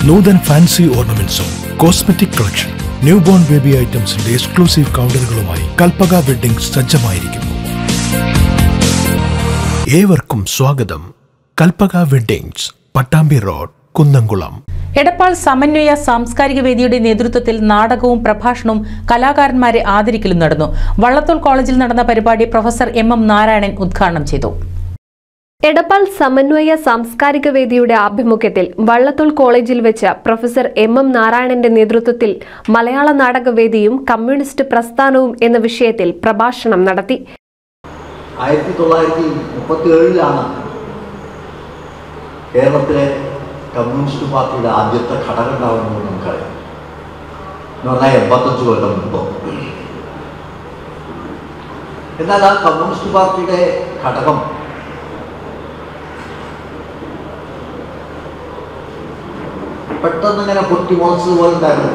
നൂതൻ fancy ഓർണമെന്റ്സും cosmetic collection new born baby ഐറ്റംസിന്റെ exclusive കൗണ്ടറുകളുമായി കൽപ്പക വെഡിംഗ് സജ്ജമായിരിക്കുന്നു ഏവർക്കും സ്വാഗതം കൽപ്പക വെഡിങ്സ് പട്ടാമ്പി റോഡ് കുന്നംകുളം എടപ്പാൾ സമന്വയ സാംസ്കാരിക വേദിയുടെ നേതൃത്വത്തിൽ നാടകവും പ്രഭാഷണവും കലാകാരന്മാരെ ആദരിക്കലും നടന്നു വള്ളത്തോൾ കോളേജിൽ നടന്ന പരിപാടി പ്രൊഫസർ എം എം നാരായണൻ ഉദ്ഘാടനം ചെയ്തു എടപ്പാൾ സമന്വയ സാംസ്കാരിക വേദിയുടെ ആഭിമുഖ്യത്തിൽ വള്ളത്തോൾ കോളേജിൽ വെച്ച് പ്രൊഫസർ എം എം നാരായണന്റെ നേതൃത്വത്തിൽ മലയാള നാടകവേദിയും കമ്മ്യൂണിസ്റ്റ് പ്രസ്ഥാനവും എന്ന വിഷയത്തിൽ പ്രഭാഷണം നടത്തി ആയിരത്തി തൊള്ളായിരത്തി മുപ്പത്തി ഏഴിലാണ് കേരളത്തിലെ കമ്മ്യൂണിസ്റ്റ് പാർട്ടിയുടെ ആദ്യത്തെ ഘടകം ഉണ്ടാവുന്നത് നമുക്കറിയാം എന്ന് പറഞ്ഞാൽ എൺപത്തഞ്ച് കൊല്ലം മുമ്പ് എന്നാൽ ആ കമ്മ്യൂണിസ്റ്റ് പാർട്ടിയുടെ ഘടകം പെട്ടെന്ന് ഇങ്ങനെ പൊട്ടി മുളച്ചത് പോലെ ഉണ്ടായിരുന്നു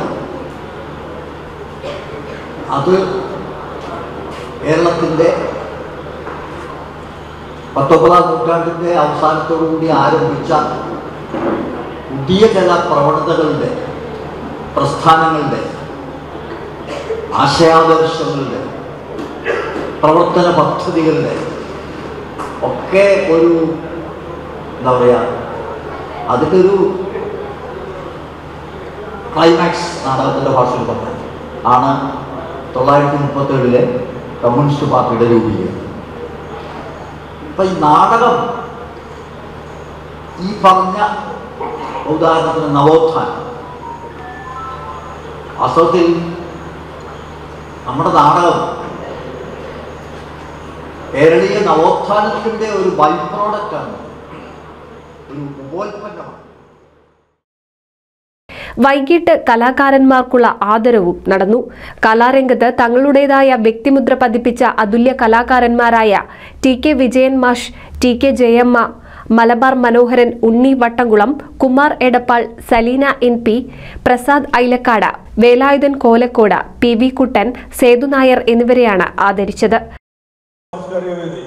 അത് കേരളത്തിൻ്റെ പത്തൊമ്പതാം നൂറ്റാണ്ടിൻ്റെ അവസാനത്തോടുകൂടി ആരംഭിച്ച പുതിയ ചില പ്രവണതകളുടെ പ്രസ്ഥാനങ്ങളുടെ ആശയാദർശങ്ങളുടെ പ്രവർത്തന പദ്ധതികളുടെ ഒക്കെ ഒരു എന്താ പറയുക അതിൻ്റെ ഒരു ക്ലൈമാക്സ് നാടകത്തിൻ്റെ ഭാഷയിൽ പറഞ്ഞത് ആണ് തൊള്ളായിരത്തി മുപ്പത്തേഴിലെ കമ്മ്യൂണിസ്റ്റ് പാർട്ടിയുടെ രൂപീകരണം അപ്പൊ ഈ നാടകം ഈ പറഞ്ഞ ഉദാഹരണത്തിന് നവോത്ഥാനം വാസ്തവത്തിൽ നമ്മുടെ നാടകം കേരളീയ നവോത്ഥാനത്തിൻ്റെ ഒരു ബൈ പ്രോഡക്റ്റാണ് ഒരു ഉപോൽപ്പന്നമാണ് വൈകിട്ട് കലാകാരന്മാർക്കുള്ള ആദരവും നടന്നു കലാരംഗത്ത് തങ്ങളുടേതായ വ്യക്തിമുദ്ര പതിപ്പിച്ച അതുല്യ കലാകാരന്മാരായ ടി കെ വിജയൻ മാഷ് T K Jayamma Malabar Manoharan Unni Vattamkulam Kumar Edappal Saleena N P Prasad Ailakkad Velayudhan Kolakkode P V Kuttan Sethu Nair എന്നിവരെയാണ് ആദരിച്ചത് സാംസ്കാരിക വേദി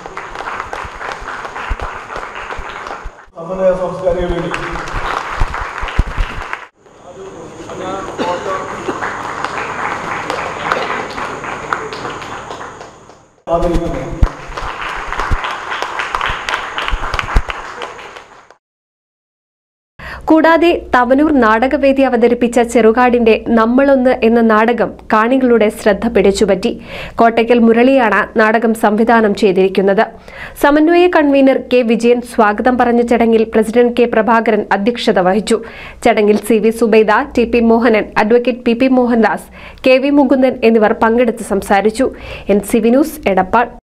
സമന്വയ സാംസ്കാരിക വേദി ആദരിക്കുന്നു കൂടാതെ തവനൂർ നാടകവേദി അവതരിപ്പിച്ച ചെറുകാടിന്റെ നമ്മളൊന്ന് എന്ന നാടകം കാണികളുടെ ശ്രദ്ധ പിടിച്ചുപറ്റി കോട്ടയ്ക്കൽ മുരളിയാണ് നാടകം സംവിധാനം ചെയ്തിരിക്കുന്നത് സമന്വയ കൺവീനർ കെ വിജയൻ സ്വാഗതം പറഞ്ഞ ചടങ്ങിൽ പ്രസിഡന്റ് കെ പ്രഭാകരൻ അധ്യക്ഷത വഹിച്ചു ചടങ്ങിൽ C V Zubaida T P Mohanan advocate P P Mohandas K V Mukundan എന്നിവർ പങ്കെടുത്ത് സംസാരിച്ചു N C V news Edappal